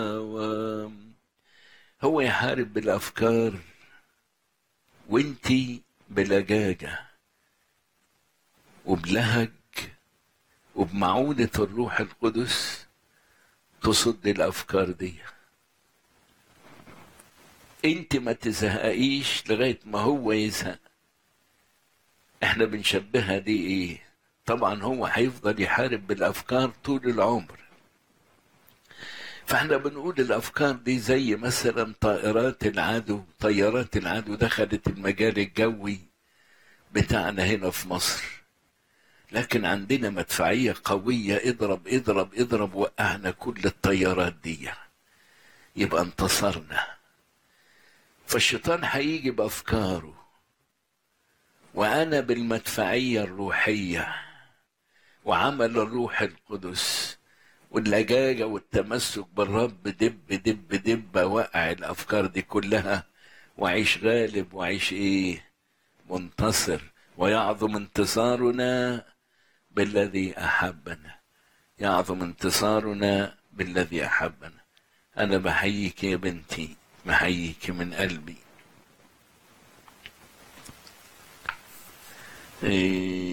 هو يحارب بالافكار وانتي بلجاجه وبلهج وبمعونة الروح القدس تصد الافكار دي انت ما تزهقيش لغايه ما هو يزهق احنا بنشبهها دي ايه طبعا هو هيفضل يحارب بالافكار طول العمر فاحنا بنقول الافكار دي زي مثلا طائرات العدو طيارات العدو دخلت المجال الجوي بتاعنا هنا في مصر لكن عندنا مدفعية قوية اضرب اضرب اضرب وقعنا كل الطيارات دي يبقى انتصرنا فالشيطان هيجي بأفكاره وأنا بالمدفعية الروحية وعمل الروح القدس واللجاجة والتمسك بالرب دب دب دب وقع الأفكار دي كلها وعيش غالب وعيش إيه منتصر ويعظم انتصارنا بالذي أحبنا يعظم انتصارنا بالذي أحبنا أنا بحييك يا بنتي بحييك من قلبي إيه